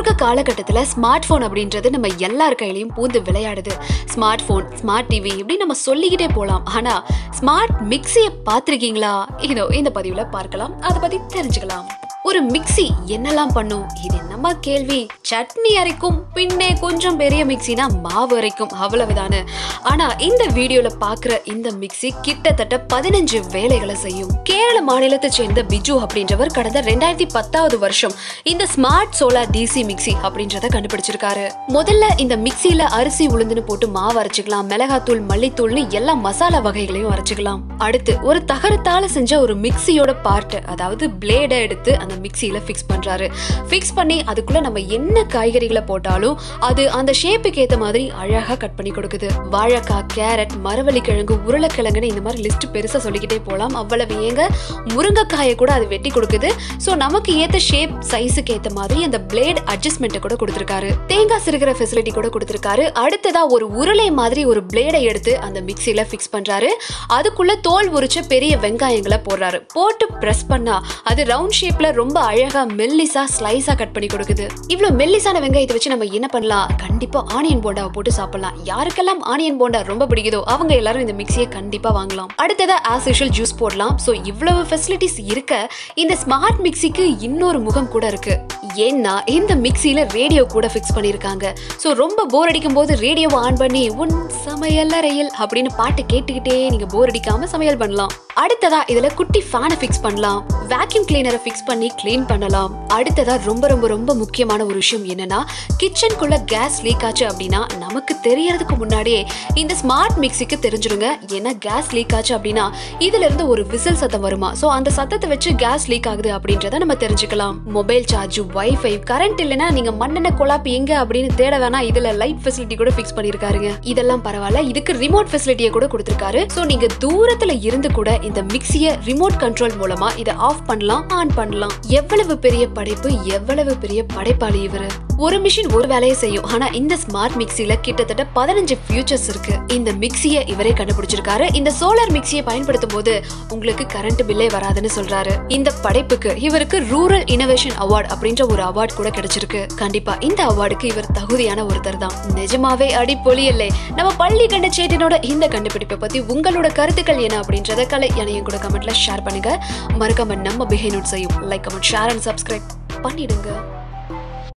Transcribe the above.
இருக்க காலகட்டத்துல smart phone அப்படின்றது நம்ம எல்லார் கையிலயும் பூந்து விளையாடுது ஸ்மார்ட் போன் ஸ்மார்ட் டிவி இப்படி நம்ம சொல்லிக்கிட்டே போலாம் ஆனா ஸ்மார்ட் மிக்சியை பார்த்திருக்கீங்களா இதோ இந்த பதிவுல பார்க்கலாம் அதை பத்தி தெரிஞ்சுக்கலாம் ஒரு மிக்ஸி என்னெல்லாம் பண்ணும் இது என்னம்மா கேள்வி சட்னி அரைக்கும் பின்னே கொஞ்சம் பெரிய மிக்ஸினா மாவு அரைக்கும் அவ்வளவுதானே ஆனா இந்த வீடியோல பாக்குற இந்த மிக்ஸி கிட்டத்தட்ட பதினஞ்சு வேலைகளை செய்யும் கேரள மாநிலத்தை சேர்ந்த பிஜு அப்படின்றவர் கடந்த ரெண்டாயிரத்தி பத்தாவது வருஷம் இந்த ஸ்மார்ட் சோலார் டிசி மிக்ஸி அப்படின்றத கண்டுபிடிச்சிருக்காரு முதல்ல இந்த மிக்ஸியில அரிசி உளுந்துன்னு போட்டு மாவு அரைச்சுக்கலாம் மிளகாத்தூள் மல்லித்தூள்னு எல்லா மசாலா வகைகளையும் அரைச்சுக்கலாம் அடுத்து ஒரு தகரத்தால செஞ்ச ஒரு மிக்ஸியோட பார்ட் அதாவது பிளேடை எடுத்து அந்த மிக்ஸியில ஃபிக்ஸ் பண்றாரு ஃபிக்ஸ் பண்ணி அதுக்குள்ள நம்ம என்ன காய்கறிகளை போட்டாலும் அது அந்த ஷேப்புக்கு ஏத்த மாதிரி அழகா கட் பண்ணி கொடுக்குது வாழைக்காய் கேரட் மரவள்ளி கிழங்கு உருளைக்கிழங்குன்னு இந்த மாதிரி லிஸ்ட் பெருசா சொல்லிக்கிட்டே போலாம் அவ்வளவு ஏங்க முருங்கைக்காயை கூட அது வெட்டி கொடுக்குது ஸோ நமக்கு ஏத்த ஷேப் சைஸுக்கு ஏத்த மாதிரி அந்த பிளேட் அட்ஜஸ்ட்மெண்ட் கூட கொடுத்துருக்காரு தேங்காய் சிறுகிற ஃபெசிலிட்டி கூட கொடுத்துருக்காரு அடுத்ததா ஒரு உருளை மாதிரி ஒரு பிளேடை எடுத்து அந்த மிக்ஸியில ஃபிக்ஸ் பண்றாரு அதுக்குள்ள தோல் உரிச்ச பெரிய வெங்காயங்களை போடுறாரு போட்டு பிரஸ் பண்ணா அது ரவுண்ட் ஷேப்ல ரொம்ப அழகா மெல்லிசா ஸ்லைஸா கட் பண்ணி கொடுக்குது இவ்வளவு மெல்லிசான வெங்காயத்தை வச்சு நம்ம என்ன பண்ணலாம் கண்டிப்பா ஆனியன் போண்டாவை போட்டு சாப்பிடலாம் யாருக்கெல்லாம் ஆனியன் போண்டா ரொம்ப பிடிக்குதோ அவங்க எல்லாரும் இந்த மிக்ஸியை கண்டிப்பா வாங்கலாம் அடுத்ததா ஆஸ் யூஷுவல் ஜூஸ் போடலாம் ஸோ இவ்வளவு ஃபெசிலிட்டிஸ் இருக்க இந்த ஸ்மார்ட் மிக்ஸிக்கு இன்னொரு முகம் கூட இருக்கு ஏன்னா இந்த மிக்ஸியில ரேடியோ கூட ஃபிக்ஸ் பண்ணிருக்காங்க ஸோ ரொம்ப போர் அடிக்கும் போது ரேடியோவை ஆன் பண்ணி உன் சமையல் அறையில் அப்படின்னு பாட்டு கேட்டுக்கிட்டே நீங்க போர் அடிக்காம சமையல் பண்ணலாம் அடுத்ததா இதுல குட்டி ஃபேனை ஃபிக்ஸ் பண்ணலாம் வேக்யூம் கிளீனரை ஃபிக்ஸ் பண்ணி க்ளீன் பண்ணலாம் அடுத்ததா ரொம்ப ரொம்ப ரொம்ப முக்கியமான ஒரு விஷயம் என்னன்னா கிச்சனுக்குள்ள கேஸ் லீக் ஆச்சு அப்படின்னா நமக்கு தெரியறதுக்கு முன்னாடியே இந்த ஸ்மார்ட் மிக்ஸிக்கு தெரிஞ்சிருங்க ஏன்னா கேஸ் லீக் ஆச்சு அப்படின்னா இதுல இருந்து ஒரு விசில் சத்தம் வருமா ஸோ அந்த சத்தத்தை வச்சு கேஸ் லீக் ஆகுது அப்படின்றத நம்ம தெரிஞ்சுக்கலாம் மொபைல் சார்ஜ் வைஃபை கரண்ட் இல்லைன்னா நீங்க மண்ணெண்ண கொலாப்பி எங்க அப்படின்னு தேட வேணா இதுல லைட் ஃபெசிலிட்டி கூட ஃபிக்ஸ் பண்ணிருக்காருங்க இதெல்லாம் பரவாயில்ல இதுக்கு ரிமோட் ஃபெசிலிட்டியை கூட கொடுத்திருக்காரு ஸோ நீங்க தூரத்துல இருந்து கூட இந்த மிக்ஸியை ரிமோட் கண்ட்ரோல் மூலமா இதை ஆஃப் பண்ணலாம் ஆன் பண்ணலாம் எவ்வளவு பெரிய படைப்பு எவ்வளவு பெரிய படைப்பாளி இவரு ஒரு மிஷின் ஒரு வேலையை செய்யும் ஆனா இந்த ஸ்மார்ட் மிக்ஸில கிட்டத்தட்ட பதினஞ்சு ஃபியூச்சர்ஸ் இருக்கு இந்த மிக்ஸியை இவரே கண்டுபிடிச்சிருக்காரு இந்த சோலார் மிக்ஸியை பயன்படுத்தும் போது உங்களுக்கு கரண்ட் பில்லே வராதுன்னு சொல்றாரு இந்த படைப்புக்கு இவருக்கு ரூரல் இனோவேஷன் அவார்ட் அப்படின்ற ஒரு அவார்ட் கூட கிடைச்சிருக்கு கண்டிப்பா இந்த அவார்டுக்கு இவர் தகுதியான ஒருத்தர் தான் நிஜமாவே அடிப்பொலி இல்லை நம்ம பள்ளி கண்ட சேட்டனோட இந்த கண்டுபிடிப்பை பத்தி உங்களோட கருத்துக்கள் என்ன அப்படின்றத கலை எனையும் கூட கமெண்ட்ல ஷேர் பண்ணுங்க மறக்காம நம்ம பிஹேனோட் செய்யும் like comment share and subscribe பண்ணிடுங்க